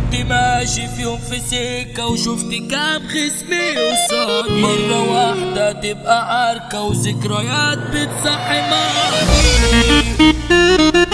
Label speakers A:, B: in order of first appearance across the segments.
A: كنت ماشي في يوم في سكة وشفت كام خصمي قصادي مرة واحدة تبقى عركة وذكريات بتصحي ماضي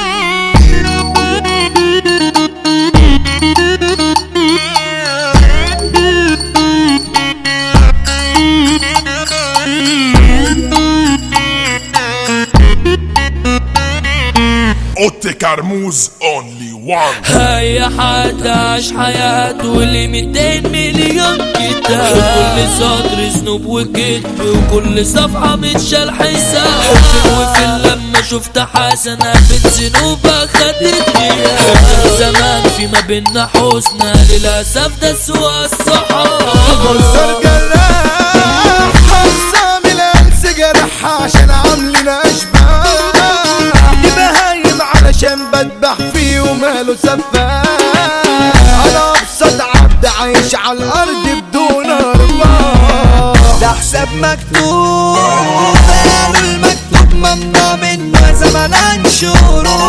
B: اوتي كرموز اونلي وان
A: هاي حد عاش حياته اللي 200 مليون كتاب كل سطر ذنوب وكذب وكل صفحة متشال حساب وفي لما شفت حسنة بين ذنوبها خدت غياب زمان في ما بينا حسنى للأسف ده سوى الصحاب
C: منظر جراح حسام الانس جرحها عشان عاملين اشباه دي بهايم علشان بذبح فيه وماله سفاح انا ابسط عبد عايش على الارض بدون ارباح ده حساب مكتوب قالوا المكتوب ممنوع منه زمان انشره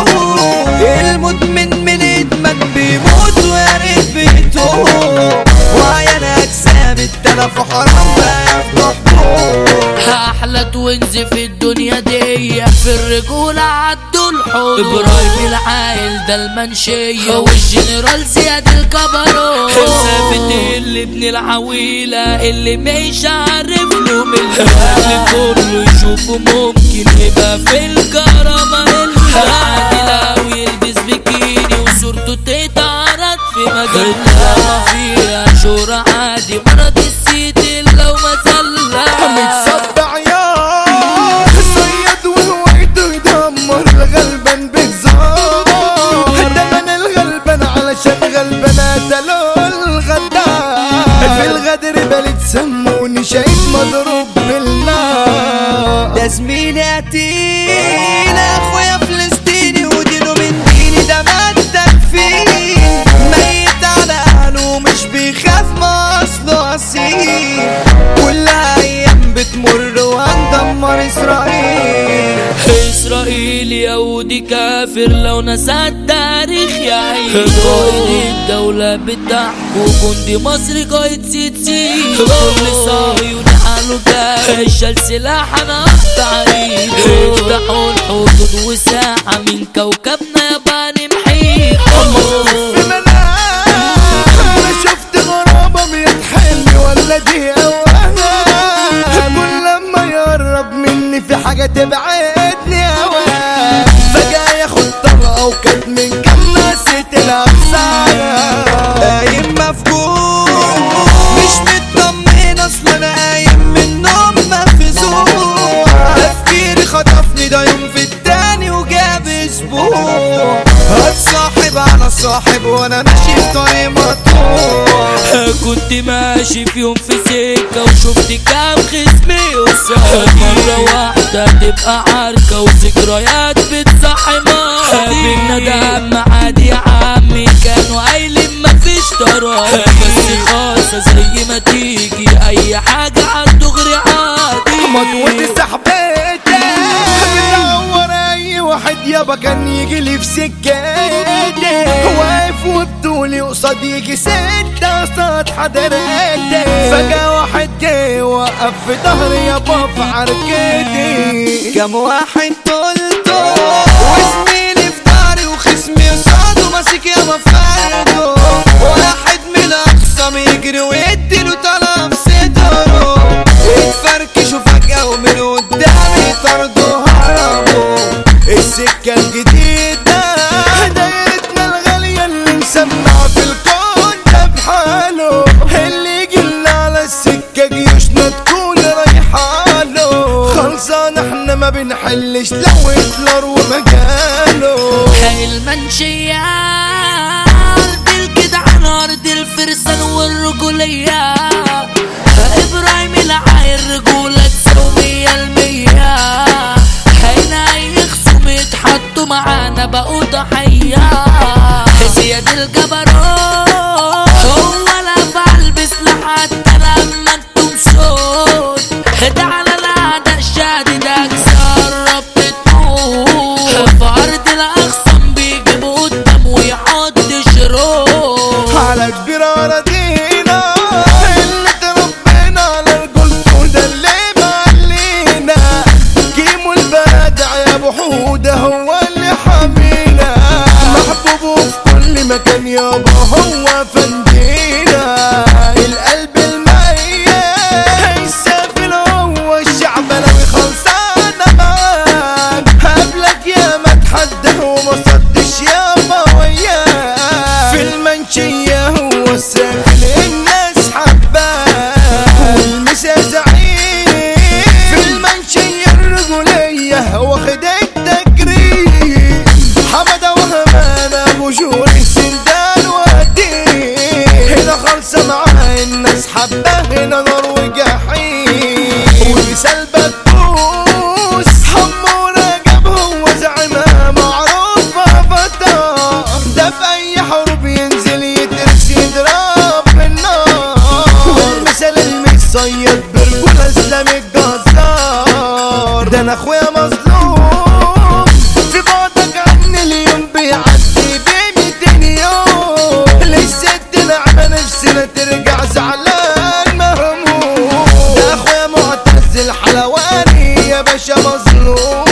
C: المدمن من ادمان بيموت ويا ريت بيتوب وعيان اجسام التلف وحرام بقى يفضحوه
A: احلى توينز في الدنيا دي في الرجولة عدوا الحدود ابراهيم العايل ده المنشية والجنرال زياد الكبرو ثابت اللي ابن العويلة اللي مش عارف له من الاهل كله يشوفه ممكن يبقى في الكرامة عادل اوي يلبس بكيني وصورته تتعرض في مجلة ما فيها شهرة عادي مرض السيد لو ما سلم
C: متصدع يا صيد ووعده يدمر الغلبان بهزار دمن الغلبان علشان غلبان قتلوا الغدار في الغدر بلد سموني شايف مضروب بالنار ده زميلي قتيل اخويا فلسطيني ودينه من ديني ده مادك فيه ميت على اهله مش بيخاف ما اصله اصيل كل ايام بتمر وهندمر اسرائيل
A: اسرائيل يهودي كافر لو نسى التاريخ يا عين قائد الدولة بتحكو جندي مصري قايد سيد سيد كل صهيوني حاله جاي شال سلاح انا اقطع ايده افتحوا الحدود وساعة من كوكبنا يابا نمحيه
C: في منام انا شفت غرابة بيتحل ولا دي اوهام كل لما يقرب مني في حاجة تبعدني اوام فجأة ياخد طلقة وكانت من كام ناسة الأقسام قايم مفجوع مش مطمن اصلا انا قايم من النوم مفزوع تفكيري خطفني ده يوم في التاني وجاب اسبوع هتصاحب على صاحب وانا ماشي في طريق مقطوع
A: كنت ماشي في يوم في سكة وشفت كام خصمي قصاد مرة واحدة تبقى عركة وذكريات بتصحي ماضي بينا دم عادي يا عمي كانوا قايلين مفيش طراب بس خالصة زي ما تيجي أي حاجة عالدغري عادي
C: مضغوط صاحبتي بدور اي واحد يابا كان يجي لي في سكتي واقف وبطولي قصاد يجي ستة قصاد حضرتي فجأة واحد جه وقف في ظهري يابا في عركتي كم واحد طولته وزميلي في ظهري وخصمي قصاده ماسك يابا في فرده واحد من الاقسام يجري ويديله طلب صدره اتفركشوا فجأة ومن قدامي طردوا هربوا السكة الجديدة دايرتنا الغالية اللي مسمعة في الكون ده بحاله اللي يجي لنا على السكة جيوشنا تكون رايحة له خلصان احنا ما بنحلش لو هتلر ومجاله
A: المنشية أرض الجدعان أرض الفرسان والرجولية إبراهيم العاير رجولة تساوي مية المية هنا أي خصوم يتحطوا معانا بقوا ضحية زياد الجبروت هو لا بلبس لحتى لما انتم صوت ده على الأعداء شادد أكسر رب تموت في أرض الأخصام بيجيبوا قدام ويحط شروط
C: على اراضينا اللي تربينا على القلب ده اللي معلينا كيمو البدع يا ابو حوده هو اللي حامينا محبوبه في كل مكان يابا هو فندينا القلب الميت السافل هو الشعب لو خلصانه معاك قبلك يا ما تحدى وما صدش يابا وياك في المنشية هو السافل الناس حباه والمسا زعيم في المنشية الرجولية واخد التجريد حمد وهمان ابو جور السندان وديه هنا خالصة معاه الناس حباه هنا نار وجحيم ومثال بتبوس حمورة جاب هو زعيمها معروفة فتى ده في اي حرب ينزل يدرس يضرب بالنار والمثال المتصيد برجولة اسلام الجزار ده انا اخويا مظلوم في بعدك عني اليوم بيعدي بميتين يوم للست نعمة نفسنا ترجع زعلان مهموم ده اخويا معتز الحلواني يا باشا مظلوم